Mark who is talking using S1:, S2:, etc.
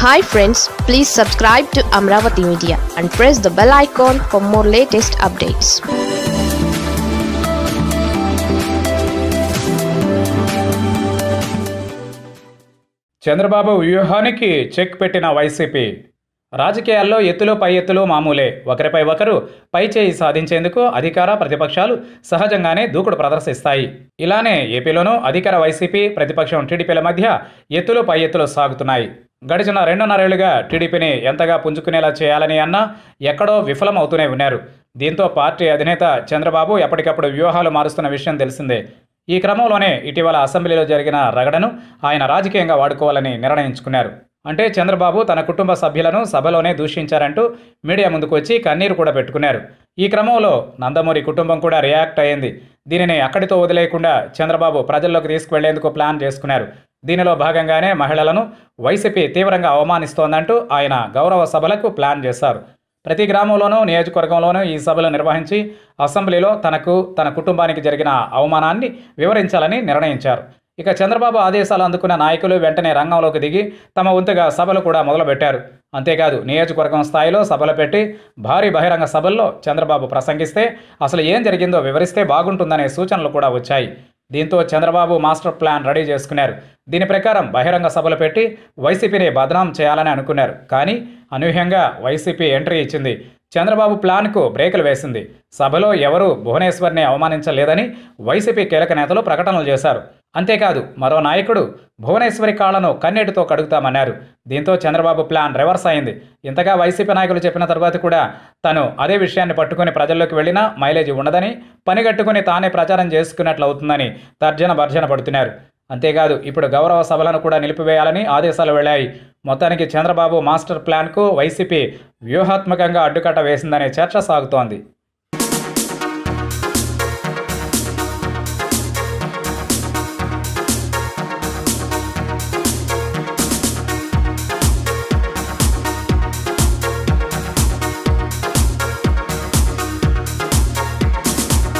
S1: hi friends please subscribe to Amaravati media and press the bell icon for more latest updates
S2: Chandrababu వ్యూహానికి check పెట్టిన YCP రాజకీయాల్లో ఎత్తులు పై ఎత్తులు మామూలే ఒకరిపై ఒకరు పై చేయి సాధించేందుకు అధికార ప్రతిపక్షాలు సహజంగానే దూకుడు ప్రదర్శిస్తాయి ఇలానే ఏపీలోనూ అధికార వైసీపీ ప్రతిపక్షం టీడీపీల మధ్య ఎత్తులు పై ఎత్తులు సాగుతున్నాయి గడిచిన రెండున్నరేళ్లుగా టీడీపీని ఎంతగా పుంజుకునేలా చేయాలని అన్నా ఎక్కడో విఫలమవుతూనే ఉన్నారు దీంతో పార్టీ అధినేత చంద్రబాబు ఎప్పటికప్పుడు వ్యూహాలు మారుస్తున్న విషయం తెలిసిందే ఈ క్రమంలోనే ఇటీవల అసెంబ్లీలో జరిగిన రగడను ఆయన రాజకీయంగా వాడుకోవాలని నిర్ణయించుకున్నారు అంటే చంద్రబాబు తన కుటుంబ సభ్యులను సభలోనే దూషించారంటూ మీడియా ముందుకు వచ్చి కన్నీరు కూడా పెట్టుకున్నారు ఈ క్రమంలో నందమూరి కుటుంబం కూడా రియాక్ట్ అయింది దీనిని అక్కడితో వదిలేయకుండా చంద్రబాబు ప్రజల్లోకి తీసుకువెళ్లేందుకు ప్లాన్ చేసుకున్నారు దీనిలో భాగంగానే మహిళలను వైసీపీ తీవ్రంగా అవమానిస్తోందంటూ ఆయన గౌరవ సభలకు ప్లాన్ చేశారు ప్రతి గ్రామంలోనూ నియోజకవర్గంలోనూ ఈ సభలు నిర్వహించి అసెంబ్లీలో తనకు తన కుటుంబానికి జరిగిన అవమానాన్ని వివరించాలని నిర్ణయించారు ఇక చంద్రబాబు ఆదేశాలు అందుకున్న నాయకులు వెంటనే రంగంలోకి దిగి తమ వంతుగా సభలు కూడా మొదలుపెట్టారు అంతేకాదు నియోజకవర్గం స్థాయిలో సభలు పెట్టి భారీ బహిరంగ సభల్లో చంద్రబాబు ప్రసంగిస్తే అసలు ఏం జరిగిందో వివరిస్తే బాగుంటుందనే సూచనలు కూడా వచ్చాయి దీంతో చంద్రబాబు మాస్టర్ ప్లాన్ రెడీ చేసుకున్నారు దీని ప్రకారం బహిరంగ సభలు పెట్టి వైసీపీని బదనాం చేయాలని అనుకున్నారు కానీ అనూహ్యంగా వైసీపీ ఎంట్రీ ఇచ్చింది చంద్రబాబు ప్లాన్కు బ్రేకులు వేసింది సభలో ఎవరూ భువనేశ్వర్ని అవమానించలేదని వైసీపీ కీలక నేతలు ప్రకటనలు చేశారు అంతేకాదు మరో నాయకుడు భువనేశ్వరి కాళ్లను కన్నీటితో కడుగుతామన్నారు దీంతో చంద్రబాబు ప్లాన్ రివర్స్ అయింది ఇంతగా వైసీపీ నాయకులు చెప్పిన తర్వాత కూడా తను అదే విషయాన్ని పట్టుకుని ప్రజల్లోకి వెళ్ళినా మైలేజీ ఉండదని పనిగట్టుకుని తానే ప్రచారం చేసుకున్నట్లు అవుతుందని తర్జన భర్జన పడుతున్నారు అంతేకాదు ఇప్పుడు గౌరవ సభలను కూడా నిలిపివేయాలని ఆదేశాలు వెళ్ళాయి మొత్తానికి చంద్రబాబు మాస్టర్ ప్లాన్కు వైసీపీ వ్యూహాత్మకంగా అడ్డుకట్ట వేసిందనే చర్చ సాగుతోంది